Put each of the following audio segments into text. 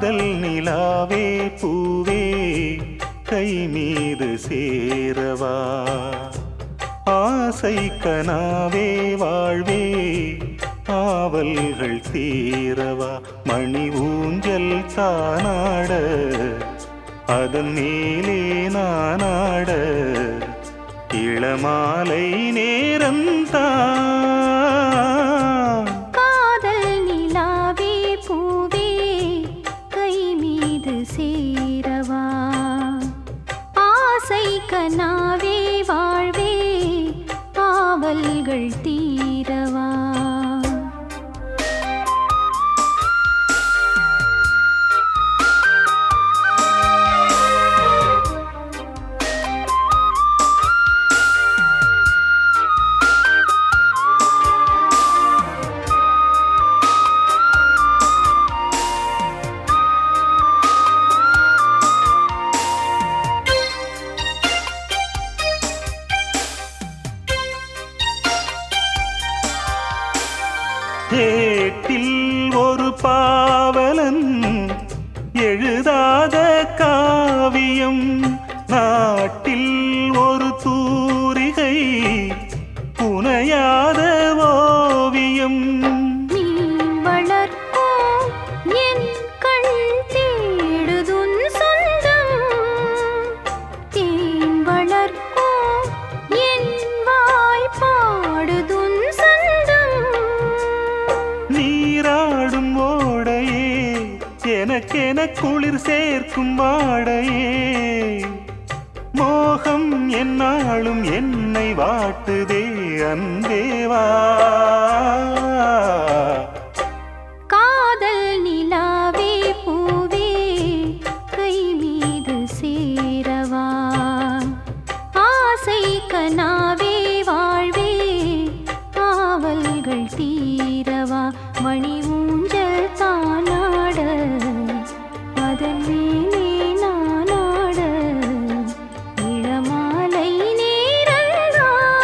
காதல் நிலாவே பூவே கை மீது சேரவா ஆசை கனாவே வாழ்வே ஆவல்கள் தீரவா மணி ஊஞ்சல் தானாட அதன் மேலே நானாட இளமாலை நேரம்தான் காதல் நிலாவே பூவே கை மீது சேரவா ஆசை கனாவே வாழ்வே ஆவல்கள் தீரவா ஏட்டில் ஒரு பாவலன் எழுதாத காவியம் நாட்டில் ஒரு தூரிகை புனையாத ஓவியம் நீ வளர்க்கோ என் கண் தேடுதுன் சொந்தம் தேன் வளர்க்கோ என் வாய் பாடுதுன் சொந்தம் நீராடும் ஓடையே எனக்கென குளிர் சேர்க்கும் வாடையே மோகம் என்னாலும் என்னை வாட்டுதே அன்பேவா காதல் நிலாவே பூவே கை மீது சேரவா ஆசை கனாவே வாழ்வே ஆவல்கள் தீரவா மணி ஊஞ்சல் தானாட அதன் மேலே நானாட இளமாலை நேரம்தான்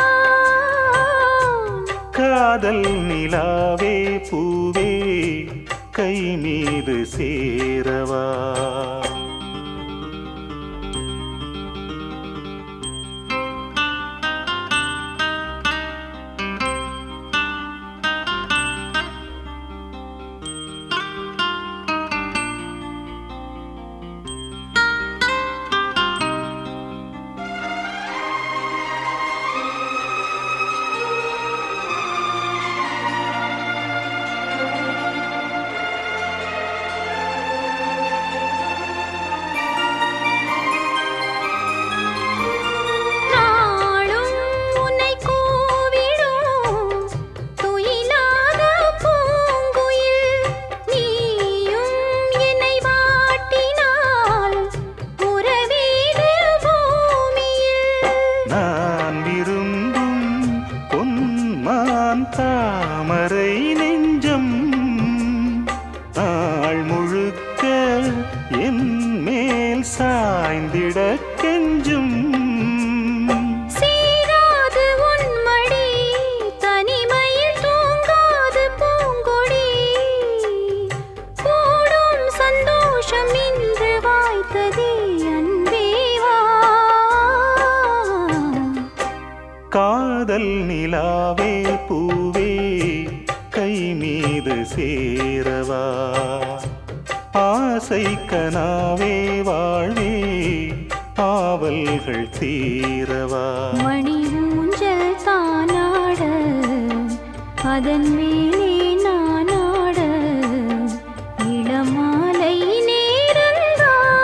காதல் நிலாவே பூவே கை மீது சேரவா நாளும் உன்னை கூவிடும் துயிலாத பூங்குயில் நீயும் என்னை வாட்டினால் உறவீடு பூமியில் நான் விரும்பும் பொன்மான் தாமரை நெஞ்சம் நாள் முழுக்க என் மேல் சாய்ந்திட கெஞ்சும் சீராது உன் மடி தனிமையில் தூங்காது பூங்கொடி கூடும் சந்தோஷம் இன்று வாய்த்ததே அன்பேவா காதல் நிலாவே பூவே கை மீது சேரவா ஆசை கனாவே வாழ்வே ஆவல்கள் தீரவா மணி ஊஞ்சல் தானாட அதன் மேலே நானாட இளமாலை நேரம்தான்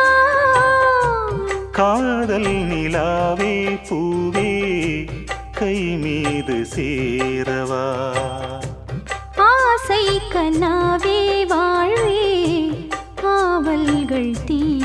காதல் நிலாவே பூவே கை மீது சேரவா ஆசை கனாவே வாழ்வே ஆவல்கள் தீ